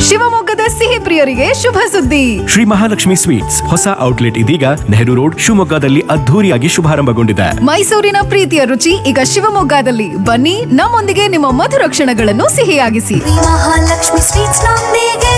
ಶಿವಮೊಗ್ಗದ ಸಿಹಿ ಪ್ರಿಯರಿಗೆ ಶುಭ ಸುದ್ದಿ ಶ್ರೀ ಮಹಾಲಕ್ಷ್ಮಿ ಸ್ವೀಟ್ಸ್ ಹೊಸ ಔಟ್ಲೆಟ್ ಇದೀಗ ನೆಹರು ರೋಡ್ ಶಿವಮೊಗ್ಗದಲ್ಲಿ ಅದ್ಧೂರಿಯಾಗಿ ಶುಭಾರಂಭಗೊಂಡಿದೆ ಮೈಸೂರಿನ ಪ್ರೀತಿಯ ರುಚಿ ಈಗ ಶಿವಮೊಗ್ಗದಲ್ಲಿ ಬನ್ನಿ ನಮ್ಮೊಂದಿಗೆ ನಿಮ್ಮ ಮಧುರ ಕ್ಷಣಗಳನ್ನು ಸಿಹಿಯಾಗಿಸಿ ಮಹಾಲಕ್ಷ್ಮಿ ಸ್ವೀಟ್ಸ್ ನೊಂದಿಗೆ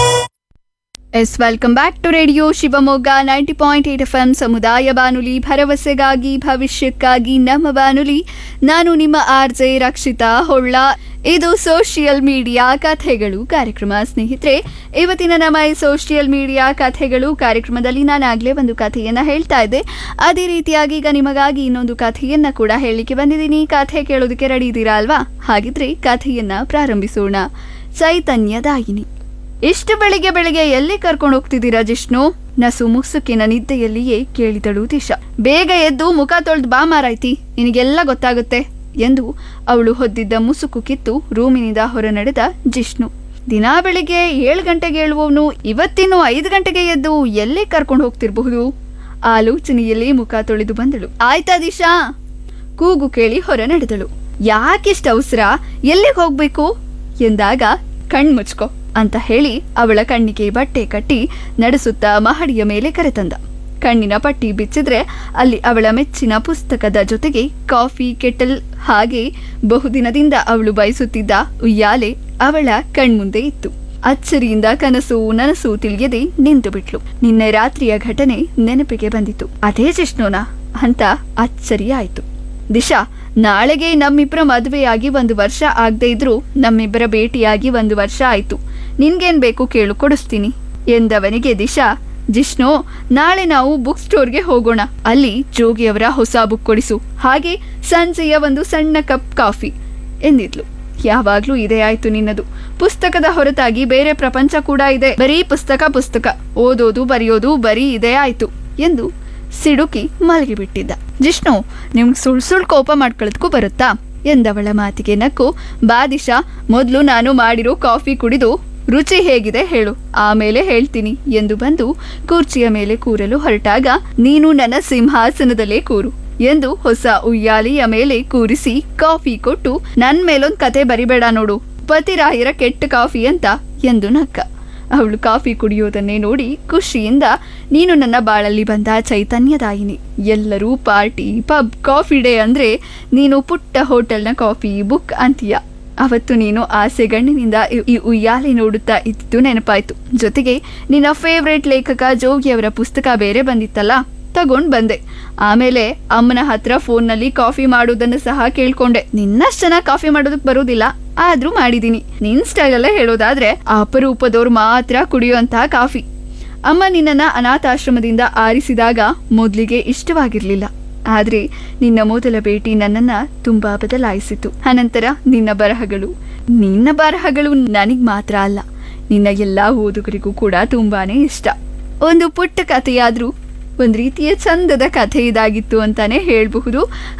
yes welcome back to radio Shivamogga ninety point eight F M ಸಮುದಾಯ ಬಾನುಲಿ ಭರವಸೆಗಾಗಿ ಭವಿಷ್ಯಕ್ಕಾಗಿ ನಮ್ಮ ಬಾನುಲಿ ನಾನು ನಿಮ್ಮ ಆರ್ ಜೆ ರಕ್ಷಿತಾ ಹೊಳ್ಳ ಇದು ಸೋಷಿಯಲ್ ಮೀಡಿಯಾ ಕಥೆಗಳು ಕಾರ್ಯಕ್ರಮ ಸ್ನೇಹಿತರೆ ಇವತ್ತಿನ ನಮ್ಮ ಈ ಸೋಷಿಯಲ್ ಮೀಡಿಯಾ ಕಥೆಗಳು ಕಾರ್ಯಕ್ರಮದಲ್ಲಿ ನಾನು ಆಗಲೇ ಒಂದು ಕಥೆಯನ್ನು ಹೇಳ್ತಾ ಇದ್ದೆ ಅದೇ ರೀತಿಯಾಗಿ ಈಗ ನಿಮಗಾಗಿ ಇನ್ನೊಂದು ಕಥೆಯನ್ನು ಕೂಡ ಹೇಳಲಿಕ್ಕೆ ಬಂದಿದ್ದೀನಿ ಕಥೆ ಕೇಳೋದಕ್ಕೆ ರೆಡಿ ಇದ್ದೀರಾ ಅಲ್ವಾ ಹಾಗಿದ್ರೆ ಕಥೆಯನ್ನು ಪ್ರಾರಂಭಿಸೋಣ ಚೈತನ್ಯದಾಯಿನಿ ಇಷ್ಟು ಬೆಳಿಗ್ಗೆ ಬೆಳಿಗ್ಗೆ ಎಲ್ಲಿ ಕರ್ಕೊಂಡು ಹೋಗ್ತಿದ್ದೀರಾ ಜಿಷ್ಣು ನಸು ಮುಸುಕಿನ ನಿದ್ದೆಯಲ್ಲಿಯೇ ಕೇಳಿದಳು ದಿಶಾ ಬೇಗ ಎದ್ದು ಮುಖ ತೊಳ್ದು ಬಾ ಮಾರಾಯ್ತಿ ನಿನಗೆಲ್ಲ ಗೊತ್ತಾಗುತ್ತೆ ಎಂದು ಅವಳು ಹೊದ್ದಿದ್ದ ಮುಸುಕು ಕಿತ್ತು ರೂಮಿನಿಂದ ಹೊರ ನಡೆದ ಜಿಷ್ಣು ದಿನಾ ಬೆಳಿಗ್ಗೆ ಏಳು ಗಂಟೆಗೆ ಹೇಳುವವನು ಇವತ್ತಿನ್ನು ಐದು ಗಂಟೆಗೆ ಎದ್ದು ಎಲ್ಲಿ ಕರ್ಕೊಂಡು ಹೋಗ್ತಿರಬಹುದು ಆಲೋಚನೆಯಲ್ಲಿ ಮುಖ ತೊಳೆದು ಬಂದಳು ಆಯ್ತಾ ದಿಶಾ ಕೂಗು ಕೇಳಿ ಹೊರ ನಡೆದಳು ಯಾಕಿಷ್ಟ ಅವಸರ ಎಲ್ಲಿಗೆ ಹೋಗ್ಬೇಕು ಎಂದಾಗ ಕಣ್ ಮುಚ್ಕೋ ಅಂತ ಹೇಳಿ ಅವಳ ಕಣ್ಣಿಗೆ ಬಟ್ಟೆ ಕಟ್ಟಿ ನಡೆಸುತ್ತಾ ಮಹಡಿಯ ಮೇಲೆ ಕರೆತಂದ ಕಣ್ಣಿನ ಪಟ್ಟಿ ಬಿಚ್ಚಿದ್ರೆ ಅಲ್ಲಿ ಅವಳ ಮೆಚ್ಚಿನ ಪುಸ್ತಕದ ಜೊತೆಗೆ ಕಾಫಿ ಕೆಟಲ್ ಹಾಗೆ ಬಹುದಿನದಿಂದ ಅವಳು ಬಯಸುತ್ತಿದ್ದ ಉಯ್ಯಾಲೆ ಅವಳ ಕಣ್ಮುಂದೆ ಇತ್ತು ಅಚ್ಚರಿಯಿಂದ ಕನಸು ನನಸು ತಿಳಿಯದೆ ನಿಂತು ಬಿಟ್ಲು ನಿನ್ನೆ ರಾತ್ರಿಯ ಘಟನೆ ನೆನಪಿಗೆ ಬಂದಿತು ಅದೇ ಜಿಷ್ಣುನಾ ಅಂತ ಅಚ್ಚರಿ ಆಯ್ತು ದಿಶಾ ನಾಳೆಗೆ ನಮ್ಮಿಬ್ಬರ ಮದುವೆಯಾಗಿ ಒಂದು ವರ್ಷ ಆಗದೆ ಇದ್ರೂ ನಮ್ಮಿಬ್ಬರ ಭೇಟಿಯಾಗಿ ಒಂದು ವರ್ಷ ಆಯ್ತು ನಿನ್ಗೇನ್ ಬೇಕು ಕೇಳು ಕೊಡಿಸ್ತೀನಿ ಎಂದವನಿಗೆ ದಿಶಾ ಜಿಷ್ಣು ನಾಳೆ ನಾವು ಬುಕ್ ಸ್ಟೋರ್ಗೆ ಹೋಗೋಣ ಅಲ್ಲಿ ಜೋಗಿಯವರ ಹೊಸ ಬುಕ್ ಕೊಡಿಸು ಹಾಗೆ ಸಂಜೆಯ ಒಂದು ಸಣ್ಣ ಕಪ್ ಕಾಫಿ ಎಂದಿದ್ಲು ಯಾವಾಗ್ಲೂ ಇದೇ ಆಯ್ತು ನಿನ್ನದು ಪುಸ್ತಕದ ಹೊರತಾಗಿ ಬೇರೆ ಪ್ರಪಂಚ ಕೂಡ ಇದೆ ಬರೀ ಪುಸ್ತಕ ಪುಸ್ತಕ ಓದೋದು ಬರೆಯೋದು ಬರೀ ಇದೇ ಆಯ್ತು ಎಂದು ಸಿಡುಕಿ ಮಲಗಿಬಿಟ್ಟಿದ್ದ ಜಿಷ್ಣು ನಿಮ್ಗೆ ಸುಳ್ ಸುಳ್ ಕೋಪ ಮಾಡ್ಕೊಳ್ಳೋದಕ್ಕೂ ಬರುತ್ತಾ ಎಂದವಳ ಮಾತಿಗೆ ನಕ್ಕು ಬಾದಿಶಾ ಮೊದಲು ನಾನು ಮಾಡಿರೋ ಕಾಫಿ ಕುಡಿದು ರುಚಿ ಹೇಗಿದೆ ಹೇಳು ಆಮೇಲೆ ಹೇಳ್ತೀನಿ ಎಂದು ಬಂದು ಕುರ್ಚಿಯ ಮೇಲೆ ಕೂರಲು ಹೊರಟಾಗ ನೀನು ನನ್ನ ಸಿಂಹಾಸನದಲ್ಲೇ ಕೂರು ಎಂದು ಹೊಸ ಉಯ್ಯಾಲೆಯ ಮೇಲೆ ಕೂರಿಸಿ ಕಾಫಿ ಕೊಟ್ಟು ನನ್ ಮೇಲೊಂದ್ ಕತೆ ಬರಿಬೇಡ ನೋಡು ಪತಿರಾಯರ ಕೆಟ್ಟ ಕಾಫಿ ಅಂತ ಎಂದು ನಕ್ಕ ಅವಳು ಕಾಫಿ ಕುಡಿಯೋದನ್ನೇ ನೋಡಿ ಖುಷಿಯಿಂದ ನೀನು ನನ್ನ ಬಾಳಲ್ಲಿ ಬಂದ ಚೈತನ್ಯದಾಯಿನಿ ಎಲ್ಲರೂ ಪಾರ್ಟಿ ಪಬ್ ಕಾಫಿ ಡೇ ಅಂದ್ರೆ ನೀನು ಪುಟ್ಟ ಹೋಟೆಲ್ನ ಕಾಫಿ ಬುಕ್ ಅಂತೀಯ ಅವತ್ತು ನೀನು ಆಸೆಗಣ್ಣಿನಿಂದ ಈ- ಈ ಉಯ್ಯಾಲೆ ನೋಡುತ್ತಾ ಇದ್ದು ನೆನಪಾಯ್ತು ಜೊತೆಗೆ ನಿನ್ನ ಫೇವ್ರೇಟ್ ಲೇಖಕ ಜೋಗಿಯವರ ಪುಸ್ತಕ ಬೇರೆ ಬಂದಿತ್ತಲ್ಲ ತಗೊಂಡ್ ಬಂದೆ ಆಮೇಲೆ ಅಮ್ಮನ ಹತ್ರ ಫೋನ್ನಲ್ಲಿ ಕಾಫಿ ಮಾಡೋದನ್ನು ಸಹ ಕೇಳ್ಕೊಂಡೆ ನಿನ್ನಷ್ಟು ಚೆನ್ನಾಗಿ ಕಾಫಿ ಮಾಡೋದಕ್ಕೆ ಬರೋದಿಲ್ಲ ಆದ್ರೂ ಮಾಡಿದೀನಿ ನಿನ್ ಸ್ಟೈಲಲ್ಲೇ ಹೇಳೋದಾದ್ರೆ ಅಪರೂಪದವ್ರು ಮಾತ್ರ ಕುಡಿಯುವಂತಹ ಕಾಫಿ ಅಮ್ಮ ನಿನ್ನನ್ನ ಅನಾಥಾಶ್ರಮದಿಂದ ಆರಿಸಿದಾಗ ಮೊದಲಿಗೆ ಇಷ್ಟವಾಗಿರ್ಲಿಲ್ಲ ಆದ್ರೆ ನಿನ್ನ ಮೊದಲ ಭೇಟಿ ನನ್ನನ್ನ ತುಂಬಾ ಬದಲಾಯಿಸಿತು ಅನಂತರ ನಿನ್ನ ಬರಹಗಳು ನಿನ್ನ ಬರಹಗಳು ನನಗ್ ಮಾತ್ರ ಅಲ್ಲ ನಿನ್ನ ಎಲ್ಲಾ ಓದುಗರಿಗೂ ಕೂಡ ತುಂಬಾನೇ ಇಷ್ಟ ಒಂದು ಪುಟ್ಟ ಕಥೆಯಾದ್ರೂ ಒಂದ್ ರೀತಿಯ ಚಂದದ ಕಥೆ ಇದಾಗಿತ್ತು ಅಂತಾನೆ ಹೇಳಬಹುದು